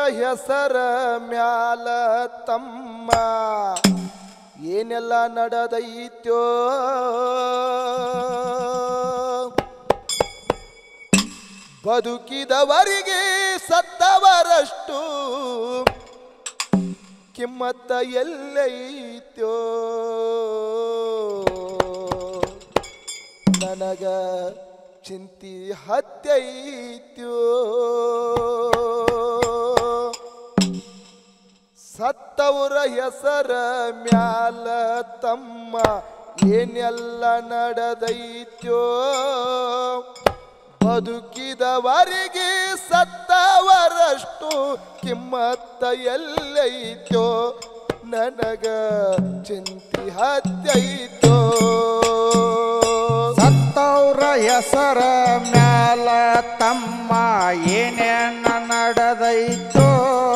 ಹೆಸರ ಮ್ಯಾಲ ತಮ್ಮ ಏನೆಲ್ಲ ನಡೆದೈತ್ಯೋ ಬದುಕಿದವರಿಗೆ ಸತ್ತವರಷ್ಟು ಕಿಮ್ಮತ್ತ ಎಲ್ಲೈತ್ಯೋ ನನಗ ಚಿಂತಿ ಹತ್ತೈತ್ಯೋ ಸತ್ತವರ ಹೆಸರ ಮ್ಯಾಲ ತಮ್ಮ ಏನೆಲ್ಲ ನಡೆದೈತ್ಯೋ ಬದುಕಿದವರಿಗೆ ಸತ್ತವರಷ್ಟು ಕಿಮ್ಮತ್ತ ಎಲ್ಲೈತೋ ನನಗ ಚಿಂತಿ ಹತ್ತೈತೋ ಸತ್ತವ್ರ ಹೆಸರ ಮ್ಯಾಲ ತಮ್ಮ ಏನೇನ ನಡೆದೈತೋ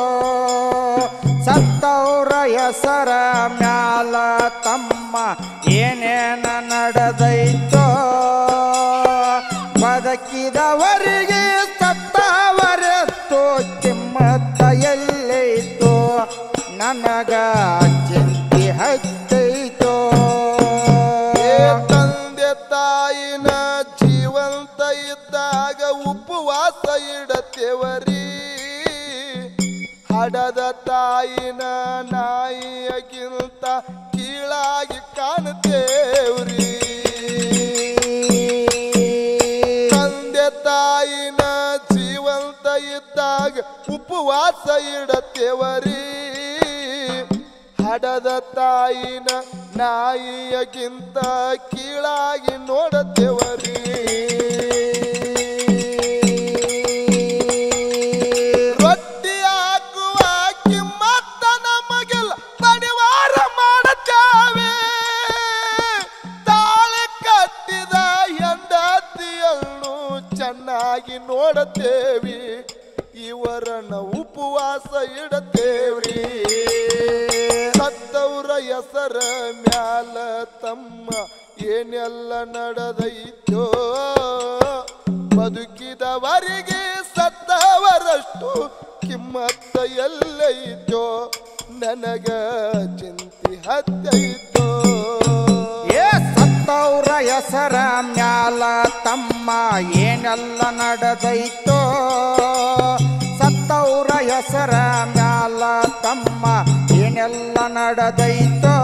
ಸತ್ತವ್ರ ಹೆಸರ ಮ್ಯಾಲ ತಮ್ಮ ಏನೇನ ನಡೆದೈತೋ ಬದುಕಿದವರಿಗೆ ಸತ್ತವರೆತ್ತೋ ಕಿಮ್ಮತ್ತ ಎಲ್ಲೈತೋ ನನಗ ಚಿಂತೆ ಹತ್ತೈತೋ ಏ ತಂದೆ ತಾಯಿನ ಜೀವಂತ ಇದ್ದಾಗ ಉಪವಾಸ ಇಡತೇವರಿ ಹಡದ ತಾಯಿನ ನಾಯಿಯಗಿಂತ ಕೀಳಾಗಿ ಕಾಣುತ್ತೇವ್ರಿ ತಂದೆ ತಾಯಿನ ಜೀವಂತ ಇದ್ದಾಗ ಉಪವಾಸ ಇಡತೇವರಿ ಹಡದ ತಾಯಿನ ನಾಯಿಯಗಿಂತ ಕೀಳಾಗಿ ನೋಡತೇವರಿ ರೊಟ್ಟಿ ಹಾಕುವ ಕಿಮ್ಮತ್ತ ನಮಗೆಲ್ಲ ಬಡಿವಾರ ಮಾಡುತ್ತೇವೆ ತಾಳೆ ಕಟ್ಟಿದ ಹೆಂಡತಿಯನ್ನು ಚೆನ್ನಾಗಿ ನೋಡುತ್ತೇವಿ ಇವರನ್ನ ಉಪವಾಸ ಇಡತೇವ್ರಿ ಸತ್ತವ್ರ ಹೆಸರ ಮ್ಯಾಲ ತಮ್ಮ ಏನೆಲ್ಲ ನಡೆದೈತೋ ಬದುಕಿದವರಿಗೆ ಸತ್ತವರಷ್ಟು ಕಿಮ್ಮತ್ತ ಎಲ್ಲೈತೋ ನನಗ ಚಿಂತಿ ಹತ್ತೈತೋ ಏ ಸತ್ತವ್ರ ಹೆಸರ ಮ್ಯಾಲ ತಮ್ಮ ಏನೆಲ್ಲ ನಡೆದೈತೋ ಸತ್ತವ್ರ ಹೆಸರ ಮ್ಯಾಲ ತಮ್ಮ ಏನೆಲ್ಲ ನಡೆದೈತೋ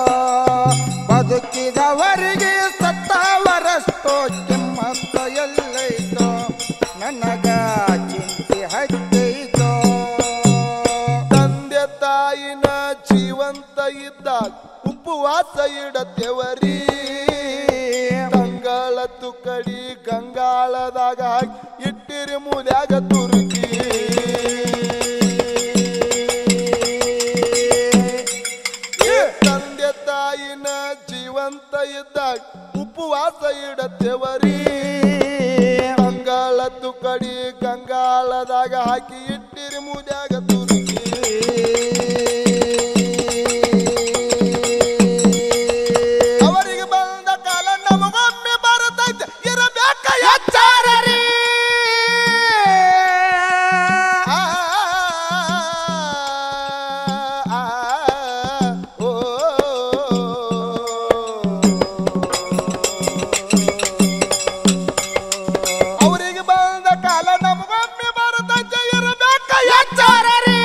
ಬದುಕಿದವರಿಗೆ ಸತ್ತವರಷ್ಟೋ ಕಿಮ್ಮತ್ತ ಎಲ್ಲೈತೋ ನನಗ ಚಿಂತೆ ಹತ್ತೈತೋ ತಂದೆ ತಾಯಿನ ಜೀವಂತ ಇದ್ದಾಗ ಉಪವಾಸ ಇಡತೇವರಿ ಗಂಗಾಳ ತುಕಡಿ ಗಂಗಾಳದಾಗ ಹಾಕಿ ಇಟ್ಟಿರಿ ಮೂಲ್ಯಾಗ ತುರುಕಿ ಏ ತಂದೆ ತಾಯಿನ ಜೀವಂತ ಇದ್ದಾಗ ಉಪವಾಸ ಇಡತೇವರಿ ಗಂಗಾಳ ತುಕಡಿ ಗಂಗಾಳದಾಗ ಹಾಕಿ ಇಟ್ಟಿರಿ ಮೂಲ್ಯಾಗ ತುರುಕಿ ಅವರಿಗೆ ಬಂದ ಕಾಲ ನಮಗೊಮ್ಮೆ ಬರುತ್ತೈತೆ ಇರಬೇಕ ಎಚ್ಚಾರರಿ ಆ, ಆ, ಓ, ಅವರಿಗೆ ಬಂದ ಕಾಲ ನಮಗೊಮ್ಮೆ ಬರುತ್ತೈತೆ ಇರಬೇಕ ಎಚ್ಚಾರರಿ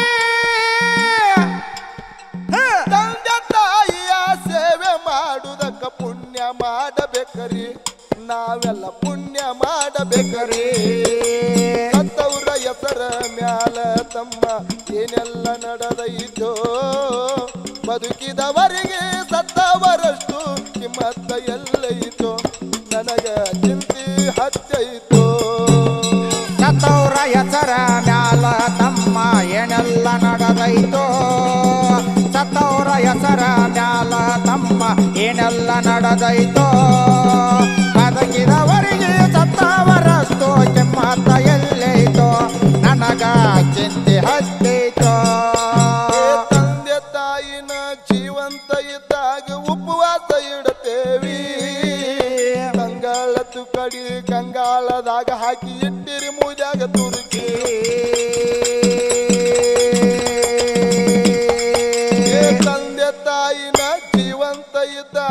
ತಂದೆ ತಾಯಿಯ ಸೇವೆ ಮಾಡುವುದಕ್ಕ ಪುಣ್ಯ ಮಾಡಬೇಕರಿ ನಾವೆಲ್ಲ ಪುಣ್ಯ ಮಾಡಬೇಕರಿ ಸತ್ತವ್ರ ಹೆಸರ ಮ್ಯಾಲ ತಮ್ಮ ಏನೆಲ್ಲ ನಡೆದೈತೋ ಬದುಕಿದವರಿಗೆ ಸತ್ತವರಷ್ಟು ಕಿಮ್ಮತ್ತ ಎಲ್ಲೈತೋ ನನಗ ಚಿಂತೆ ಹತ್ತೈತೋ ಸತ್ತವ್ರ ಹೆಸರ ಮ್ಯಾಲ ತಮ್ಮ ಏನೆಲ್ಲ ನಡೆದೈತೋ ಸತ್ತವ್ರ ಹೆಸರ ಮ್ಯಾಲ ತಮ್ಮ ಏನೆಲ್ಲ ನಡೆದೈತೋ ಬದುಕಿದವರಿಗೆ ಸತ್ತವರಷ್ಟು ಕೆಮ್ಮತ್ತ ಎಲ್ಲೈತೋ ನನಗ ಚಿಂತೆ ಹತ್ತೈತೋ ಏ ತಂದೆ ತಾಯಿನ ಜೀವಂತ ಇದ್ದಾಗ ಉಪವಾಸ ಇಡತೇವಿ ಗಂಗಾಳ ತುಕಡಿ ಗಂಗಾಳದಾಗ ಹಾಕಿ ಇಟ್ಟಿರಿ ಮೂಜಾಗ ತುರುಕಿ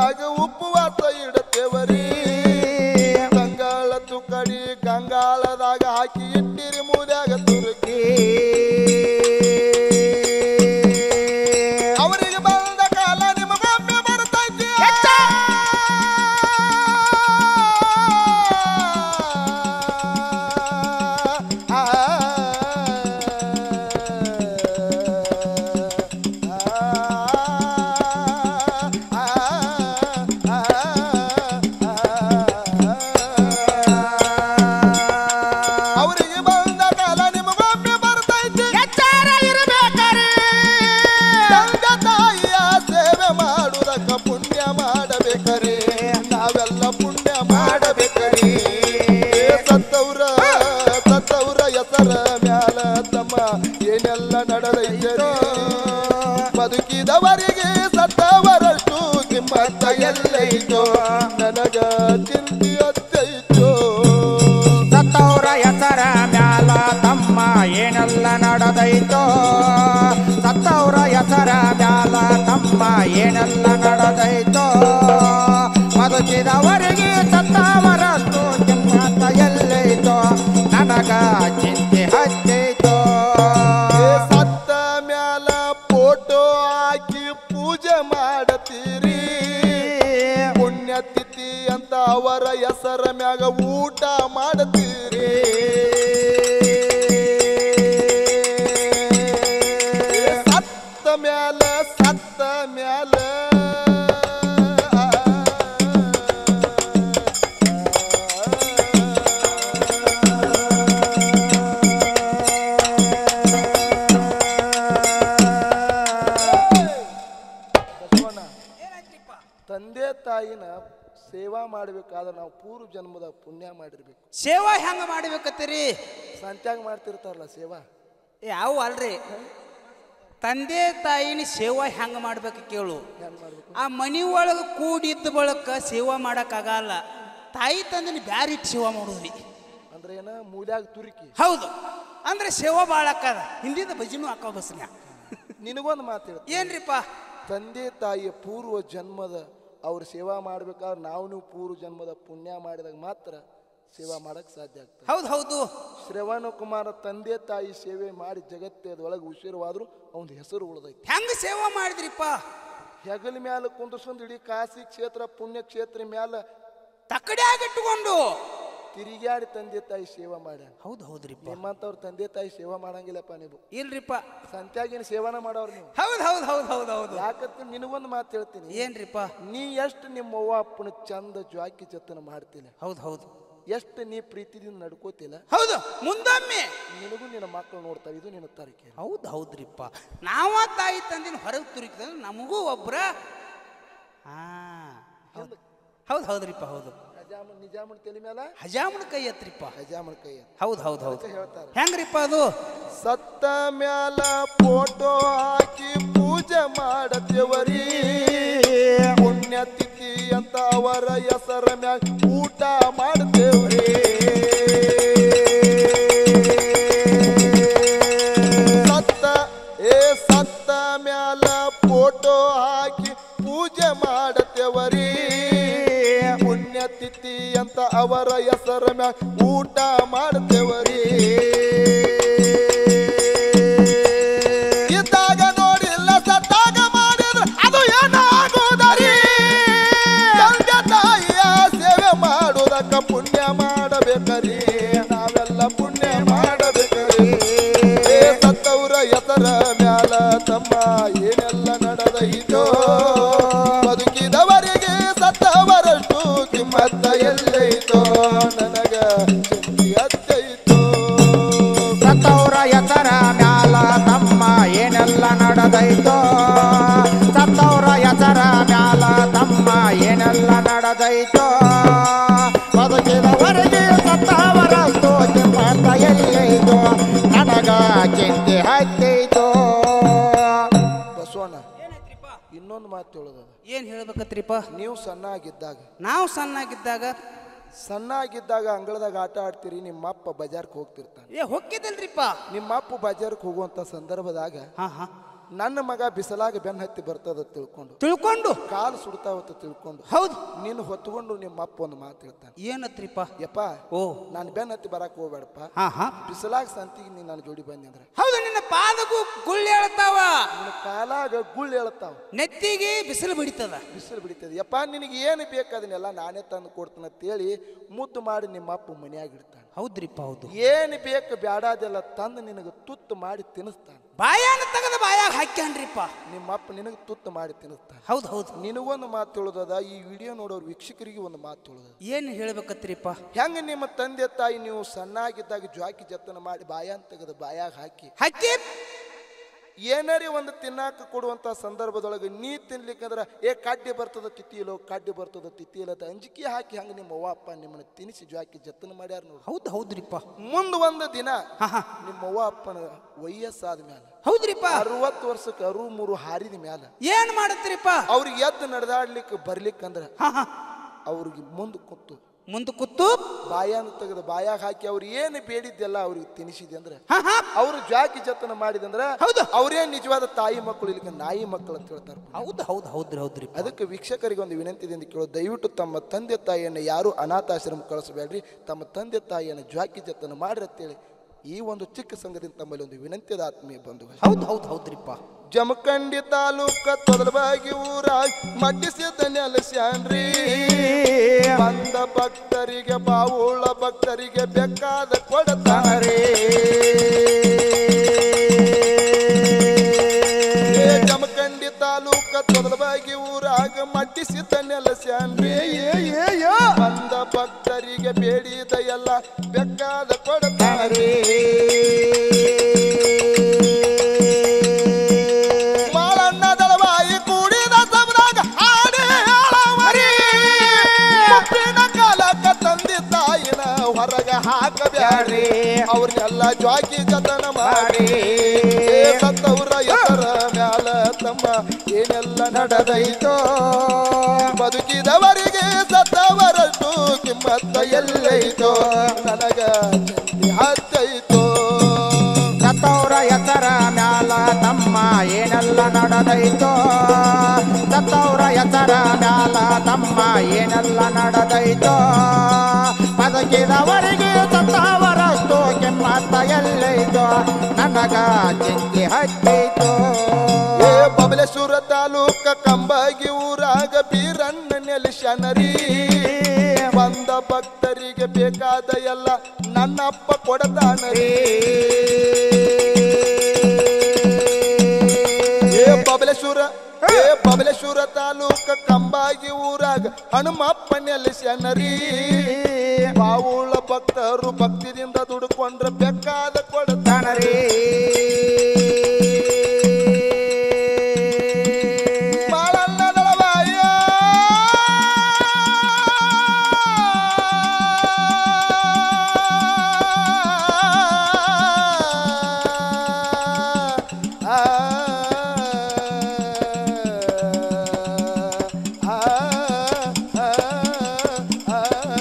ಇದ್ದಾಗ ಉಪವಾಸ ಇಡತೇವರಿ ಗಂಗಾಳ ತುಕಡಿ ಗಂಗಾಳದಾಗ ಹಾಕಿ ಇಟ್ಟಿರಿ ಮೂಲ್ಯಾಗ ತುರುಕಿ ಅವರಿಗೆ ಬಂದ ಕಾಲ ನಿಮಗೊಮ್ಮೆ ಬರ್ತೈತಿ ಆ, ಅವರಿಗೆ ಬಂದ ಕಾಲ ನಿಮಗೊಮ್ಮೆ ಬರ್ತೈತಿ ಎಚ್ಚರ ಇರಬೇಕರಿ ತಂದೆ ತಾಯಿಯ ಸೇವೆ ಮಾಡುವುದಕ್ಕ ಪುಣ್ಯ ಮಾಡಬೇಕರಿ ನಾವೆಲ್ಲ ಪುಣ್ಯ ಮಾಡಬೇಕರಿ ಸತ್ತವ್ರ ಸತ್ತವ್ರ ಹೆಸರ ಮ್ಯಾಲ ತಮ್ಮ ಏನೆಲ್ಲ ನಡೆದೈತರಿ ಬದುಕಿದವರಿಗೆ ಸತ್ತವರಷ್ಟು ಕಿಮ್ಮತ್ತ ಎಲ್ಲೈತೋ ನನಗ ಚಿಂತೆ ಅತ್ತೈತೋ ಸತ್ತವ್ರ ಹೆಸರ ಮ್ಯಾಲ ತಮ್ಮ ಏನೆಲ್ಲ ನಡೆದೈತೋ ಸತ್ತವ್ರ ಹೆಸರ ಮ್ಯಾಲ ತಮ್ಮ ಏನೆಲ್ಲ ನಡೆದೈತೋ ಬದುಕಿದವರಿಗೆ ಸತ್ತವರಷ್ಟು ಕಿಮ್ಮತ್ತ ಎಲ್ಲೈತೋ ನನಗ ಚಿಂತೆ ಹಚ್ಚೈತೋ ಏ ಸತ್ತ ಮ್ಯಾಲ ಫೋಟೋ ಹಾಕಿ ಪೂಜೆ ಮಾಡತೀರಿ ಪುಣ್ಯತಿಥಿ ಅಂತ ಅವರ ಹೆಸರ ಮ್ಯಾಗ ಊಟ ಮಾಡತೀರಿ ಏ ಸತ್ತ ಮ್ಯಾಲ ಸತ್ತ ಮ್ಯಾಲ ಬಸವಣ್ಣ ತಂದೆ ತಾಯಿನ ಸೇವಾ ಮಾಡಬೇಕಾದ್ರೆ ನಾವು ಪೂರ್ವ ಜನ್ಮದ ಪುಣ್ಯ ಮಾಡಿರ್ಬೇಕು ಸೇವಾ ಹೆಂಗ ಮಾಡ್ಬೇಕತ್ತೀರಿ ಸಂತ್ಯಾಗ ಮಾಡ್ತಿರ್ತಾರಲ್ಲ ಸೇವಾ ಯಾವ ಅಲ್ರಿ ತಂದೆ ತಾಯಿನ ಸೇವಾ ಹೆಂಗ ಮಾಡ್ಬೇಕು ಕೇಳು ಹೆಂಗ್ ಮಾಡ್ಬೇಕು ಆ ಮನಿ ಒಳಗೆ ಕೂಡಿದ್ದ ಬಳಕ ಸೇವಾ ಮಾಡಕ್ಕಾಗಲ್ಲ ತಾಯಿ ತಂದಿನ ಬ್ಯಾರೆ ಇಟ್ಟು ಸೇವಾ ಮಾಡೋದ್ರಿ ಅಂದ್ರೆ ಏನ ಮೂಲ್ಯಾಗ ತುರುಕಿ ಹೌದು ಅಂದ್ರೆ ಸೇವಾ ಭಾಳ ಅಕ್ಕದ ಹಿಂದಿಂದ ಭಜನೂ ಹಾಕೋ ಬಸ್ನ್ಯಾ ನಿನಗೊಂದು ಮಾತು ಹೇಳ್ತೀನಿ ಏನ್ರಿಪ್ಪ ತಂದೆ ತಾಯಿಯ ಪೂರ್ವ ಜನ್ಮದ ಅವ್ರ ಸೇವಾ ಮಾಡ್ಬೇಕಾದ್ರೆ ನಾವು ನೀವು ಪೂರ್ವ ಜನ್ಮದ ಪುಣ್ಯ ಮಾಡಿದಾಗ ಮಾತ್ರ ಸೇವಾ ಮಾಡಕ್ ಸಾಧ್ಯ ಆಗ್ತದೆ ಹೌದು ಹೌದು ಶ್ರವಣ ಕುಮಾರ ತಂದೆ ತಾಯಿ ಸೇವೆ ಮಾಡಿ ಜಗತ್ತದೊಳಗೆ ಉಸಿರವಾದ್ರು ಅವನ ಹೆಸರು ಉಳ್ದೈತಿ ಹೆಂಗ ಸೇವಾ ಮಾಡಿದ್ರಿಪ್ಪ ಹೆಗಲ ಮ್ಯಾಲ ಕುಂದ್ರಸ್ಕೊಂಡ್ ಇಡೀ ಕಾಶಿ ಕ್ಷೇತ್ರ ಪುಣ್ಯ ಕ್ಷೇತ್ರ ಮ್ಯಾಲ ತಕ್ಕಡ್ಯಾಗ ಇಟ್ಟುಕೊಂಡು ತಿರುಗಾಡಿ ತಂದೆ ತಾಯಿ ಸೇವಾ ಮಾಡ್ಯಾನ ಹೌದು ಹೌದ್ರಿಪ್ಪ ನಿಮ್ಮಂತವ್ರ ತಂದೆ ತಾಯಿ ಸೇವಾ ಮಾಡಂಗಿಲ್ಲಪ್ಪ ನೀವು ಇಲ್ರಿಪ್ಪ ಸಂತ್ಯಾಗಿನ ಸೇವನ ಮಾಡೋರು ನೀವು ಹೌದು ಹೌದು ಹೌದು ಹೌದು ಹೌದು ಯಾಕಂತ ನಿನಗೊಂದು ಮಾತು ಹೇಳ್ತೀನಿ ಏನ್ರಿಪ್ಪ ನೀ ಎಷ್ಟು ನಿಮ್ಮ ಅವ್ವ ಅಪ್ಪನ ಚಂದ ಜ್ವಾಕಿ ಜತನ ಮಾಡ್ತಿಲ್ಲ ಹೌದು ಹೌದು ಎಷ್ಟು ನೀ ಪ್ರೀತಿದಿಂದ ನಡ್ಕೋತಿಲ್ಲ ಹೌದು ಮುಂದೊಮ್ಮೆ ನಿನಗೂ ನಿನ್ನ ಮಕ್ಕಳು ನೋಡ್ತಾವೆ ಇದು ನಿನ್ನ ತರಿಕೆ ಹೌದು ಹೌದ್ರಿಪ್ಪ ನಾವ ತಾಯಿ ತಂದಿನ ಹೊರಗೆ ತುರಿಕಿದ್ರೆ ನಮಗೂ ಒಬ್ರ ಹಾ ಹೌದು ಹೌದು ಹೌದ್ರಿಪ್ಪ ಹೌದು ಹಜಾಮನ್ ನಿಜಾಮನ್ ತಲೆ ಮೇಲೆ ಹಜಾಮನ ಕೈ ಎತ್ರಿಪ್ಪ ಹಜಾಮನ್ ಕೈ ಹೌದು ಹೌದು ಹೌದು ಅಂತ ಹೇಳ್ತಾರೆ ಹೆಂಗ್ರಿಪ್ಪ ಅದು ಸತ್ತ ಮ್ಯಾಲ ಫೋಟೋ ಹಾಕಿ ಪೂಜೆ ಮಾಡತೇವರಿ ಪುಣ್ಯತಿಥಿ ಅಂತ ಅವರ ಹೆಸರ ಮ್ಯಾಗ ಊಟ ಮಾಡ್ತೇವ್ರಿ ಸತ್ತ ಏ ಸತ್ತ ಮ್ಯಾಲ ಫೋಟೋ ಹಾಕಿ ಪೂಜೆ ಮಾಡತೇವರಿ ಪುಣ್ಯತಿಥಿ ಅಂತ ಅವರ ಹೆಸರ ಮ್ಯಾಗ ಊಟ ಮಾಡ್ತೇವರಿ ಇದ್ದಾಗ ನೋಡಿಲ್ಲ ಸತ್ತಾಗ ಮಾಡಿದ್ರ ಅದು ಏನಾಗೋದರಿ ತಂದೆ ತಾಯಿಯ ಸೇವೆ ಮಾಡುವುದಕ್ಕ ಪುಣ್ಯ ಮಾಡಬೇಕರಿ ನಾವೆಲ್ಲ ಪುಣ್ಯ ಮಾಡಬೇಕರಿ ಏ ಸತ್ತವ್ರ ಹೆಸರ ಮ್ಯಾಲ ತಮ್ಮ ಏನೆಲ್ಲ ನಡೆದೈತೋ ಬದುಕಿದವರಿಗೆ ಸತ್ತವರಷ್ಟು ಕಿಮ್ಮತ್ತ ಎಲ್ಲೈತೋ ನನಗ ಚಿಂತೆ ಅತ್ತೈತೋ ಸತ್ತವ್ರ ಹೆಸರ ಮ್ಯಾಲ ತಮ್ಮ ಏನೆಲ್ಲ ನಡೆದೈತೋ ಸತ್ತವ್ರ ಹೆಸರ ಮ್ಯಾಲ ತಮ್ಮ ಏನೆಲ್ಲ ನಡೆದೈತೋ ಬದುಕಿದವರಿಗೆ ಸತ್ತವರಷ್ಟು ಕಿಮ್ಮತ್ತ ಎಲ್ಲೈತೋ ನನಗ ಚಿಂತೆ ಹತ್ತೈತೋ ಬಸವಣ್ಣ ಇನ್ನೊಂದು ಮಾತು ಹೇಳೋದು ಏನ್ ಹೇಳ್ಬೇಕತ್ರಿಪ್ಪ ನೀವು ಸಣ್ಣಾಗಿದ್ದಾಗ ನಾವು ಸಣ್ಣಾಗಿದ್ದಾಗ ಸಣ್ಣಾಗಿದ್ದಾಗ ಅಂಗಳದಾಗ ಆಟ ಆಡ್ತೀರಿ ನಿಮ್ಮ ಅಪ್ಪ ಬಜಾರ್ಗೆ ಹೋಗ್ತಿರ್ತಾನೆ ಏ ಹೊಕ್ಕಿದಲ್ರಿಪ್ಪ ನಿಮ್ಮ ಅಪ್ಪ ಬಜಾರ್ಗೆ ಹೋಗುವಂತ ಸಂದರ್ಭದಾಗ ಹಾ ಹಾ ನನ್ನ ಮಗ ಬಿಸಲಾಗ ಬೆನ್ನ ಹತ್ತಿ ಬರ್ತದ ತಿಳ್ಕೊಂಡು ತಿಳ್ಕೊಂಡು ಕಾಲು ಸುಡ್ತಾವತ್ತ ತಿಳ್ಕೊಂಡು ಹೌದು ನೀನು ಹೊತ್ಕೊಂಡು ನಿಮ್ಮ ಅಪ್ಪ ಒಂದು ಮಾತು ಹೇಳ್ತಾನೆ ಏನತ್ರಿಪ್ಪ ಯಪ್ಪ ಓ ನಾನು ಬೆನ್ನ ಹತ್ತಿ ಬರಕ್ ಹೋಗ್ಬೇಡಪ್ಪ ಹಾ ಹಾ ಬಿಸಲಾಗ ಸಂತಿಗೆ ನೀನು ನನ್ನ ಜೋಡಿ ಬಂದಿ ಅಂದ್ರೆ ಹೌದು ನಿನ್ನ ಪಾದಗೂ ಗುಳ್ಳಿ ಹೇಳ್ತಾವ ನಿನ್ನ ಕಾಲಾಗ ಗುಳ್ಳು ಹೇಳ್ತಾವ ನೆತ್ತಿಗೆ ಬಿಸಿಲು ಬಿಡಿತದ ಬಿಸಿಲು ಬಿಡಿತದೆ ಯಪ್ಪ ನಿನಗೆ ಏನು ಬೇಕು ಅದನ್ನೆಲ್ಲ ನಾನೇ ತಂದು ಕೊಡ್ತೀನಿ ಅಂತೇಳಿ ಮುದ್ದು ಮಾಡಿ ನಿಮ್ಮ ಅಪ್ಪ ಮನ್ಯಾಗ ಇಡ್ತಾನೆ ಹೌದ್ರಿಪ್ಪ ಹೌದು ಏನು ಬೇಕು ಬ್ಯಾಡಾದೆಲ್ಲ ತಂದು ನಿನಗೆ ತುತ್ತು ಮಾಡಿ ತಿನ್ನಿಸ್ತಾನೆ ಬಾಯಾನ ತೆಗೆದ ಬಾಯಾಗ ಹಾಕ್ಯಾನ್ರಿಪ್ಪ ನಿಮ್ಮ ಅಪ್ಪ ನಿನಗೆ ತುತ್ತು ಮಾಡಿ ತಿನ್ನಿಸ್ತಾನೆ ಹೌದು ಹೌದು ನಿನಗೊಂದು ಮಾತು ಹೇಳೋದದ ಈ ವಿಡಿಯೋ ನೋಡೋರು ವೀಕ್ಷಕರಿಗೆ ಒಂದು ಮಾತು ಹೇಳೋದು ಏನು ಹೇಳ್ಬೇಕತ್ರಿಪ್ಪ ಹೆಂಗ ನಿಮ್ಮ ತಂದೆ ತಾಯಿ ನೀವು ಸಣ್ಣಾಗಿದ್ದಾಗ ಜ್ವಾಕಿ ಜತನ ಮಾಡಿ ಬಾಯಾನ್ ತೆಗೆದು ಬಾಯಾಗ ಹಾಕಿ ಹಕ್ಕಿ ಏನಾರಿ ಒಂದು ತಿನ್ನಾಕ ಕೊಡುವಂತ ಸಂದರ್ಭದೊಳಗೆ ನೀ ತಿನ್ಲಿಕ್ಕಂದ್ರ ಏ ಕಡ್ಡಿ ಬರ್ತದ ತಿತ್ತಿಯಲೋ ಕಡ್ಡಿ ಬರ್ತದ ತಿತ್ತಿಯಲ್ಲ ಅಂತ ಅಂಜಿಕೆ ಹಾಕಿ ಹಂಗ ನಿಮ್ಮ ಅವ್ವ ಅಪ್ಪ ನಿಮ್ಮನ್ನ ತಿನಿಸಿ ಜ್ವಾಕಿ ಜತನ ಮಾಡ್ಯಾರ ನೋಡಿ ಹೌದು ಹೌದ್ರಿಪ್ಪ ಮುಂದ್ ಒಂದು ದಿನ ಹಾ ಹಾ ನಿಮ್ಮ ಅವ್ವ ಅಪ್ಪನ ವಯಸ್ಸಾದ ಮ್ಯಾಲ ಹೌದ್ರಿಪ್ಪ ಅರವತ್ತು ವರ್ಷಕ್ಕೆ ಅರು ಮೂರು ಹಾರಿದ ಮ್ಯಾಲ ಏನ್ ಮಾಡತ್ರಿಪ್ಪ ಅವ್ರಿಗೆ ಎದ್ದು ನಡೆದಾಡ್ಲಿಕ್ಕೆ ಬರ್ಲಿಕ್ಕಂದ್ರ ಹಾ ಹಾ ಅವ್ರಿಗೆ ಮುಂದೆ ಕೂತು ಮುಂದೆ ಕೂತು ಬಾಯಾನ ತೆಗೆದು ಬಾಯಾಗ ಹಾಕಿ ಅವ್ರು ಏನು ಬೇಡಿದ್ದೆಲ್ಲ ಅವ್ರಿಗೆ ತಿನಿಸಿದೆ ಅಂದ್ರೆ ಹಾ ಹಾ ಅವರು ಜಾಕಿ ಜತನ ಮಾಡಿದಂದ್ರ ಹೌದು. ಅವರೇ ನಿಜವಾದ ತಾಯಿ ಮಕ್ಕಳು ಇಲ್ಲಿಗೆ ನಾಯಿ ಮಕ್ಕಳು ಅಂತ ಹೇಳ್ತಾರೆ ಹೌದು ಹೌದು ಹೌದ್ರಿ ಹೌದ್ರಿ ಅದಕ್ಕೆ ವೀಕ್ಷಕರಿಗೆ ಒಂದು ವಿನಂತಿದಿಂದ ಕೇಳೋ ದಯವಿಟ್ಟು ತಮ್ಮ ತಂದೆ ತಾಯಿಯನ್ನು ಯಾರು ಅನಾಥಾಶ್ರಮ ಕಳಿಸಬೇಡ್ರಿ ತಮ್ಮ ತಂದೆ ತಾಯಿಯನ್ನು ಜ್ವಾಕಿ ಜತನ ಮಾಡ್ರಿ ಅಂತೇಳಿ ಈ ಒಂದು ಚಿಕ್ಕ ಸಂಘದಿಂದ ತಮ್ಮಲ್ಲಿ ಒಂದು ವಿನಂತಿದ ಆತ್ಮೀಯ ಬಂಧುಗಳು ಹೌದು ಹೌದು ಹೌದ್ರಿಪ್ಪ ಜಮಖಂಡಿ ತಾಲೂಕ ತೊದಲಬಾಗಿ ಊರಾಗ ಮಡ್ಡಿಸಿದ ನೆಲಸ್ಯಾನ್ರಿ ಬಂದ ಭಕ್ತರಿಗೆ ಬಾವುಳ ಭಕ್ತರಿಗೆ ಬೇಕಾದ ಕೊಡತಾನರಿ ಏ ಜಮಖಂಡಿ ತಾಲೂಕ ತೊದಲಬಾಗಿ ಊರಾಗ ಮಡ್ಡಿಸಿದ ನೆಲಸ್ಯಾನ್ರಿ ಬಂದ ಭಕ್ತರಿಗೆ ಬೇಡಿದ ಎಲ್ಲ ಬೇಕಾದ ಕೊಡತಾನರಿ ಮಾಳಣ್ಣ ದಳವಾಯಿ ಕೂಡಿದ ಸಬ್ರಾಗ ಹಾಡಿ ಹೇಳವರಿ ಕಬ್ಬಿಣ ಕಾಲಕ್ಕ ತಂದಿ ತಾಯಿನ ಹೊರಗ ಹಾಕಬ್ಯಾಡ್ರಿ ಅವ್ರನ್ನೆಲ್ಲ ಜ್ವಾಕಿ ಜತನ ಮಾಡಿ ಏ ಸತ್ತವ್ರ ಎದರ ಮ್ಯಾಲ ತಮ್ಮ ಏನೆಲ್ಲ ನಡೆದೈತೋ ಬದುಕಿದವರಿಗೆ ಸತ್ತವರಷ್ಟು ಕಿಮ್ಮತ್ತ ಎಲ್ಲೈತೋ ನನಗ ಚಿಂತೆ ಹತ್ತೈತೋ ಸತ್ತವ್ರ ಎತ್ತರ ಮ್ಯಾಲ ತಮ್ಮ ಏನೆಲ್ಲ ನಡೆದೈತೋ ಸತ್ತವ್ರ ಎತ್ತರ ಮ್ಯಾಲ ತಮ್ಮ ಏನೆಲ್ಲ ನಡೆದೈತೋ ಬದುಕಿದವರಿಗೆ ಸತ್ತವರಷ್ಟು ಕೆಮ್ಮತ್ತ ಎಲ್ಲೈತೋ ನನಗ ಚಿಂತೆ ಹತ್ತೈತೋ ಏ ಬಬಲೇಶ್ವರ ತಾಲೂಕ ಕಂಬಾಗಿ ಊರಾಗ ಬೀರಣ್ಣ ನೆಲೆಶನರಿ ಬಂದ ಭಕ್ತರಿಗೆ ಬೇಕಾದ ಎಲ್ಲ ನನ್ನಪ್ಪ ಕೊಡತಾನರಿ ಏ ಬಬಲೇಶ್ವರ ಏ ಬಬಲೇಶ್ವರ ತಾಲೂಕ ಕಂಬಾಗಿ ಊರಾಗ ಹನುಮಪ್ಪ ನೆಲೆಶನರಿ ಬಾವುಳ ಭಕ್ತರು ಭಕ್ತಿದಿಂದ ದುಡ್ಕೊಂಡ್ರೆ ಬೇಕಾದ ಕೊಡತಾನರಿ ಬಾಳಣ್ಣ ದಳವಾಯ ಆ, ಆ, ಆ, ಆ,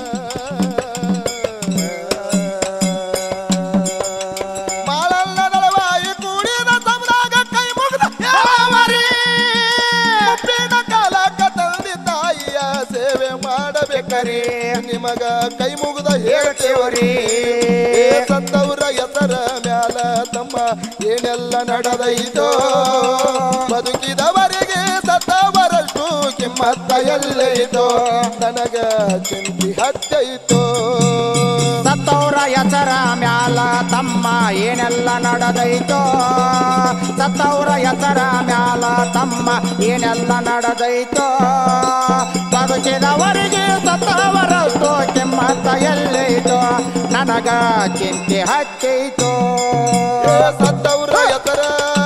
ಮಾಳಲ್ಲ ದಳವಾಯಿ ಕೂಡಿದ ತಮ್ದಾಗ ಕೈ ಮುಗಿದ ಹೇಳವರಿ ಮುಪ್ಪಿನ ಕಾಲಕ್ಕ ತಂದೆ ತಾಯಿಯ ಸೇವೆ ಮಾಡಬೇಕರಿ ನಿಮಗ ಕೈ ಮುಗಿದ ಹೇಳ್ತೇವರಿ ಏ ಸತ್ತವ್ರ ಎಸರ ಮ್ಯಾಲ ತಮ್ಮ ಏನೆಲ್ಲ ನಡೆದೈತೋ ಬದುಕಿದವರಿಗೆ ಸತ್ತವರಷ್ಟು ಕಿಮ್ಮತ್ತ ಎಲ್ಲೈತೋ ನನಗ ಚಿಂತಿ ಹತ್ತೈತೋ ಸತ್ತವ್ರ ಎಸರ ಮ್ಯಾಲ ತಮ್ಮ ಏನೆಲ್ಲ ನಡೆದೈತೋ ಸತ್ತವ್ರ ಎಸರ ಮ್ಯಾಲ ತಮ್ಮ ಏನೆಲ್ಲ ನಡೆದೈತೋ ಬದುಕಿದವರಿಗೆ ಸತ್ತವರಷ್ಟು ಕೆಮ್ಮತ್ತ ಎಲ್ಲೈತೋ ನನಗ ಚಿಂತೆ ಹತ್ತೈತೋ ಏ ಸತ್ತವ್ರ ಎತ್ತರ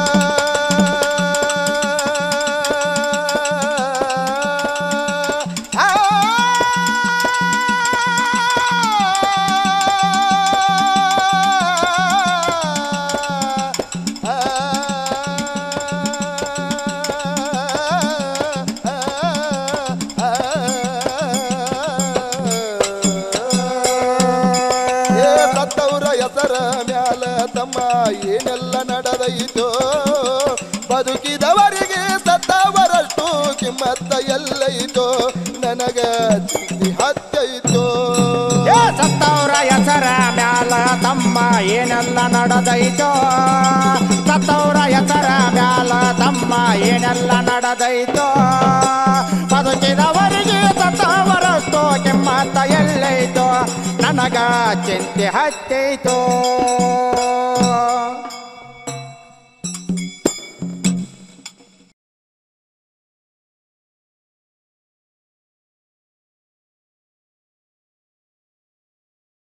ಆ ಏ ಸತ್ತವ್ರ ಹೆಸರ ಮ್ಯಾಲ ತಮ್ಮ ಏನೆಲ್ಲ ನಡೆದೈತೋ ಬದುಕಿದವರಿಗೆ ಸತ್ತವರಷ್ಟು ಕಿಮ್ಮತ್ತ ಎಲ್ಲೈತೋ ನನಗ ಚಿಂತೆ ಹತ್ತೈತೋ ಏ ಸತ್ತವ್ರ ಹೆಸರ ಮ್ಯಾಲ ತಮ್ಮ ಏನೆಲ್ಲ ನಡೆದೈತೋ ಸತ್ತವ್ರ ಹೆಸರ ಮ್ಯಾಲ ತಮ್ಮ ಏನೆಲ್ಲ ನಡೆದೈತೋ ಬದುಕಿದವರಿಗೆ ಸತ್ತವರಷ್ಟು ಕಿಮ್ಮತ್ತ ಎಲ್ಲೈತೋ ನನಗ ಚಿಂತೆ ಹತ್ತೈತೋ